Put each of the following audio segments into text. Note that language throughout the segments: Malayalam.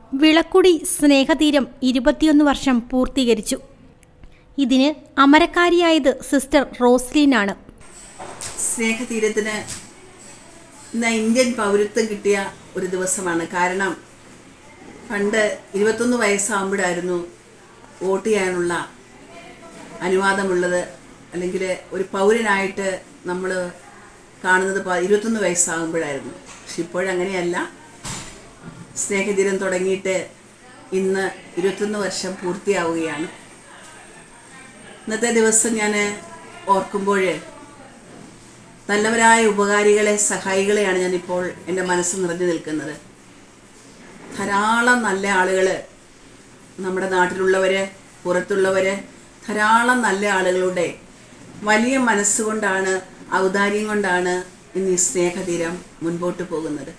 വിളക്കുടി സ്നേഹതീരം ഇരുപത്തിയൊന്ന് വർഷം പൂർത്തീകരിച്ചു ഇതിന് അമരക്കാരിയായത് സിസ്റ്റർ റോസ്ലീനാണ് സ്നേഹതീരത്തിന് ഇന്ന് ഇന്ത്യൻ പൗരത്വം കിട്ടിയ ഒരു ദിവസമാണ് കാരണം പണ്ട് ഇരുപത്തൊന്ന് വയസ്സാകുമ്പോഴായിരുന്നു വോട്ട് ചെയ്യാനുള്ള അനുവാദമുള്ളത് അല്ലെങ്കിൽ ഒരു പൗരനായിട്ട് നമ്മൾ കാണുന്നത് പ- ഇരുപത്തൊന്ന് വയസ്സാകുമ്പോഴായിരുന്നു പക്ഷെ ഇപ്പോഴങ്ങനെയല്ല സ്നേഹതീരം തുടങ്ങിയിട്ട് ഇന്ന് ഇരുപത്തൊന്ന് വർഷം പൂർത്തിയാവുകയാണ് ഇന്നത്തെ ദിവസം ഞാൻ ഓർക്കുമ്പോൾ നല്ലവരായ ഉപകാരികളെ സഹായികളെയാണ് ഞാനിപ്പോൾ എൻ്റെ മനസ്സ് നിറഞ്ഞു നിൽക്കുന്നത് ധാരാളം നല്ല ആളുകൾ നമ്മുടെ നാട്ടിലുള്ളവർ പുറത്തുള്ളവർ ധാരാളം നല്ല ആളുകളുടെ വലിയ മനസ്സുകൊണ്ടാണ് ഔദാര്യം കൊണ്ടാണ് ഇന്ന് ഈ സ്നേഹതീരം മുൻപോട്ട് പോകുന്നത്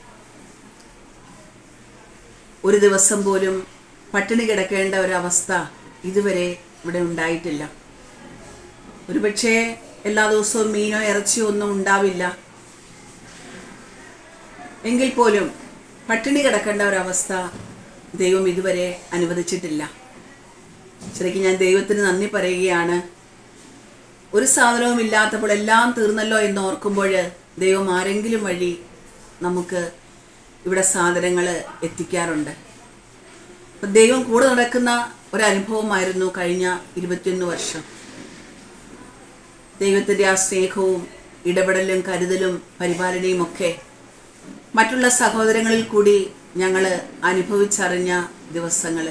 ഒരു ദിവസം പോലും പട്ടിണി കിടക്കേണ്ട ഒരവസ്ഥ ഇതുവരെ ഇവിടെ ഉണ്ടായിട്ടില്ല ഒരുപക്ഷെ എല്ലാ ദിവസവും മീനോ ഇറച്ചിയോ ഒന്നും ഉണ്ടാവില്ല എങ്കിൽ പോലും പട്ടിണി കിടക്കേണ്ട ഒരവസ്ഥ ദൈവം ഇതുവരെ അനുവദിച്ചിട്ടില്ല ശരിക്കും ഞാൻ ദൈവത്തിന് നന്ദി പറയുകയാണ് ഒരു സാധനവും ഇല്ലാത്തപ്പോൾ എല്ലാം തീർന്നല്ലോ എന്ന് ഓർക്കുമ്പോൾ ദൈവം ആരെങ്കിലും വഴി നമുക്ക് ഇവിടെ സാധനങ്ങൾ എത്തിക്കാറുണ്ട് അപ്പം ദൈവം കൂടെ നടക്കുന്ന ഒരനുഭവമായിരുന്നു കഴിഞ്ഞ ഇരുപത്തിയൊന്ന് വർഷം ദൈവത്തിൻ്റെ ആ സ്നേഹവും ഇടപെടലും കരുതലും പരിപാലനയും ഒക്കെ മറ്റുള്ള സഹോദരങ്ങളിൽ കൂടി ഞങ്ങൾ അനുഭവിച്ചറിഞ്ഞ ദിവസങ്ങൾ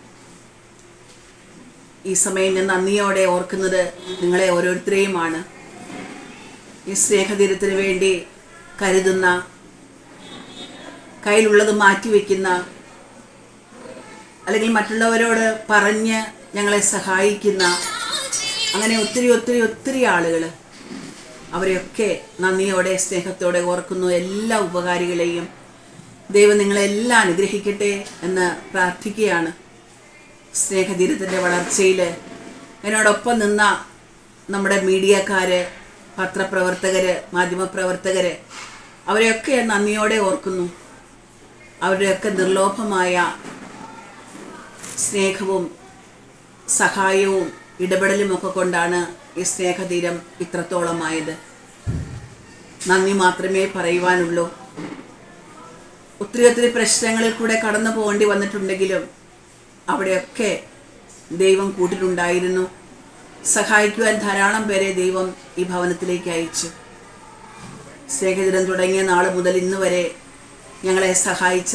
ഈ സമയം ഞാൻ നന്ദിയോടെ ഓർക്കുന്നത് നിങ്ങളെ ഓരോരുത്തരെയുമാണ് ഈ സ്നേഹതീരത്തിന് വേണ്ടി കരുതുന്ന കയ്യിലുള്ളത് മാറ്റിവെക്കുന്ന അല്ലെങ്കിൽ മറ്റുള്ളവരോട് പറഞ്ഞ് ഞങ്ങളെ സഹായിക്കുന്ന അങ്ങനെ ഒത്തിരി ഒത്തിരി ഒത്തിരി ആളുകൾ അവരെയൊക്കെ നന്ദിയോടെ സ്നേഹത്തോടെ ഓർക്കുന്നു എല്ലാ ഉപകാരികളെയും ദൈവം നിങ്ങളെല്ലാം അനുഗ്രഹിക്കട്ടെ എന്ന് പ്രാർത്ഥിക്കുകയാണ് സ്നേഹതീരത്തിൻ്റെ വളർച്ചയിൽ എന്നോടൊപ്പം നിന്ന നമ്മുടെ മീഡിയക്കാർ പത്രപ്രവർത്തകർ മാധ്യമപ്രവർത്തകർ അവരെയൊക്കെ നന്ദിയോടെ ഓർക്കുന്നു അവരുടെയൊക്കെ നിർലോഭമായ സ്നേഹവും സഹായവും ഇടപെടലുമൊക്കെ കൊണ്ടാണ് ഈ സ്നേഹതീരം ഇത്രത്തോളമായത് നന്ദി മാത്രമേ പറയുവാനുള്ളൂ ഒത്തിരി ഒത്തിരി പ്രശ്നങ്ങളിൽ കൂടെ കടന്നു പോകേണ്ടി വന്നിട്ടുണ്ടെങ്കിലും അവിടെയൊക്കെ ദൈവം കൂട്ടിലുണ്ടായിരുന്നു സഹായിക്കുവാൻ ധാരാളം പേരെ ദൈവം ഈ ഭവനത്തിലേക്ക് അയച്ചു സ്നേഹദിനം തുടങ്ങിയ നാൾ മുതൽ ഇന്ന് വരെ ഞങ്ങളെ സഹായിച്ച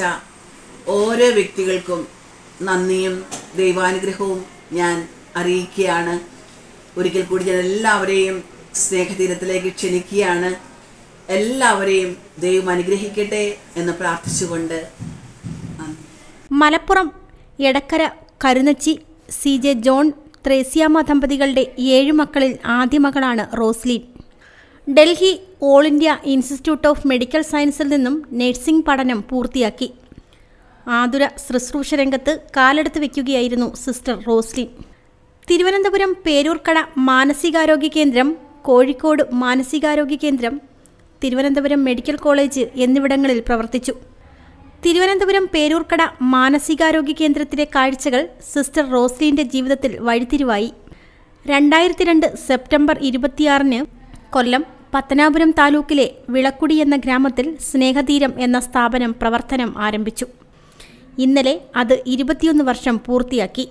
ഓരോ വ്യക്തികൾക്കും നന്ദിയും ദൈവാനുഗ്രഹവും ഞാൻ അറിയിക്കുകയാണ് ഒരിക്കൽ കൂടി ഞാൻ എല്ലാവരെയും സ്നേഹതീരത്തിലേക്ക് ക്ഷണിക്കുകയാണ് എല്ലാവരെയും ദൈവം അനുഗ്രഹിക്കട്ടെ എന്ന് പ്രാർത്ഥിച്ചുകൊണ്ട് നന്ദി മലപ്പുറം എടക്കര കരുനച്ചി സി ജെ ജോൺ ത്രേസ്യാമ്മ ദമ്പതികളുടെ ഏഴു മക്കളിൽ ആദ്യ മകളാണ് Roslin Delhi All India Institute of Medical സയൻസിൽ നിന്നും നഴ്സിംഗ് പഠനം പൂർത്തിയാക്കി ആതുര ശുശ്രൂഷ രംഗത്ത് കാലെടുത്ത് വയ്ക്കുകയായിരുന്നു സിസ്റ്റർ റോസ്ലിൻ തിരുവനന്തപുരം പേരൂർക്കട മാനസികാരോഗ്യ കേന്ദ്രം കോഴിക്കോട് മാനസികാരോഗ്യ കേന്ദ്രം തിരുവനന്തപുരം മെഡിക്കൽ കോളേജ് എന്നിവിടങ്ങളിൽ പ്രവർത്തിച്ചു തിരുവനന്തപുരം പേരൂർക്കട മാനസികാരോഗ്യ കേന്ദ്രത്തിലെ കാഴ്ചകൾ സിസ്റ്റർ റോസ്ലിൻ്റെ ജീവിതത്തിൽ വഴിത്തിരിവായി രണ്ടായിരത്തി രണ്ട് സെപ്റ്റംബർ ഇരുപത്തിയാറിന് കൊല്ലം പത്തനാപുരം താലൂക്കിലെ വിളക്കുടി എന്ന ഗ്രാമത്തിൽ സ്നേഹതീരം എന്ന സ്ഥാപനം പ്രവർത്തനം ആരംഭിച്ചു ഇന്നലെ അത് ഇരുപത്തിയൊന്ന് വർഷം പൂർത്തിയാക്കി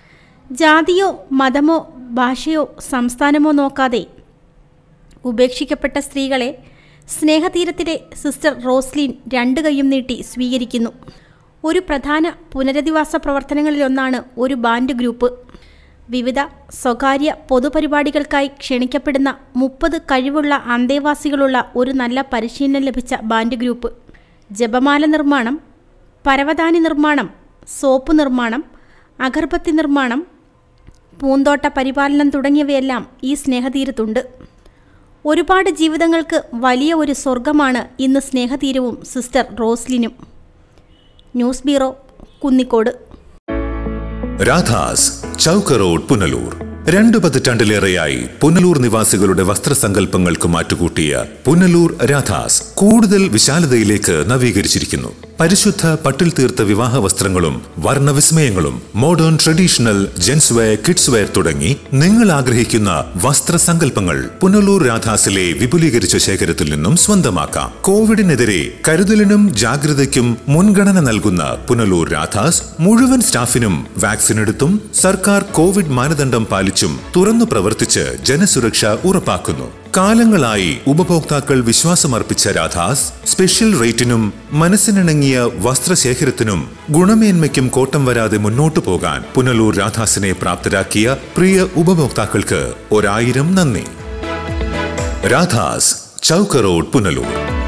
ജാതിയോ മതമോ ഭാഷയോ സംസ്ഥാനമോ നോക്കാതെ ഉപേക്ഷിക്കപ്പെട്ട സ്ത്രീകളെ സ്നേഹതീരത്തിലെ സിസ്റ്റർ റോസ്ലിൻ രണ്ട് കൈയും നീട്ടി സ്വീകരിക്കുന്നു ഒരു പ്രധാന പുനരധിവാസ പ്രവർത്തനങ്ങളിലൊന്നാണ് ഒരു ബാൻഡ് ഗ്രൂപ്പ് വിവിധ സ്വകാര്യ പൊതുപരിപാടികൾക്കായി ക്ഷണിക്കപ്പെടുന്ന മുപ്പത് കഴിവുള്ള അന്തേവാസികളുള്ള ഒരു നല്ല പരിശീലനം ലഭിച്ച ബാൻഡ് ഗ്രൂപ്പ് ജപമാല നിർമ്മാണം പരവതാനി നിർമ്മാണം സോപ്പ് നിർമ്മാണം അഗർബത്തി നിർമ്മാണം പൂന്തോട്ട പരിപാലനം തുടങ്ങിയവയെല്ലാം ഈ സ്നേഹതീരത്തുണ്ട് ഒരുപാട് ജീവിതങ്ങൾക്ക് വലിയ ഒരു സ്വർഗമാണ് ഇന്ന് സ്നേഹതീരവും സിസ്റ്റർ റോസ്ലിനും news bureau Kunnicode Radhas Chowk road Punalur രണ്ടു പതിറ്റാണ്ടിലേറെയായി പുനലൂർ നിവാസികളുടെ വസ്ത്രസങ്കല്പങ്ങൾക്ക് മാറ്റുകൂട്ടിയ പുനലൂർ രാധാസ് കൂടുതൽ വിശാലതയിലേക്ക് നവീകരിച്ചിരിക്കുന്നു പരിശുദ്ധ പട്ടിൽ തീർത്ത വിവാഹ വസ്ത്രങ്ങളും വർണ്ണവിസ്മയങ്ങളും modern traditional gents wear kids wear തുടങ്ങി നിങ്ങൾ ആഗ്രഹിക്കുന്ന വസ്ത്രസങ്കല്പങ്ങൾ പുനലൂർ രാധാസിലെ വിപുലീകരിച്ച ശേഖരത്തിൽ നിന്നും സ്വന്തമാക്കാം കോവിഡിനെതിരെ കരുതലിനും ജാഗ്രതയ്ക്കും മുൻഗണന നൽകുന്ന പുനലൂർ രാധാസ് മുഴുവൻ സ്റ്റാഫിനും വാക്സിൻ എടുത്തും സർക്കാർ കോവിഡ് മാനദണ്ഡം പാലിച്ചും തുറന്നു പ്രവർത്തിച്ച് ജനസുരക്ഷ ഉറപ്പാക്കുന്നു കാലങ്ങളായി ഉപഭോക്താക്കൾ വിശ്വാസമർപ്പിച്ച രാധാസ് സ്പെഷ്യൽ റേറ്റിനും മനസ്സിനിണങ്ങിയ വസ്ത്രശേഖരത്തിനും ഗുണമേന്മയ്ക്കും കോട്ടം വരാതെ മുന്നോട്ടു പോകാൻ പുനലൂർ രാധാസിനെ പ്രാപ്തരാക്കിയ പ്രിയ ഉപഭോക്താക്കൾക്ക് ഒരായിരം നന്ദി രാധാസ് ചൗക്ക് റോഡ് പുനലൂർ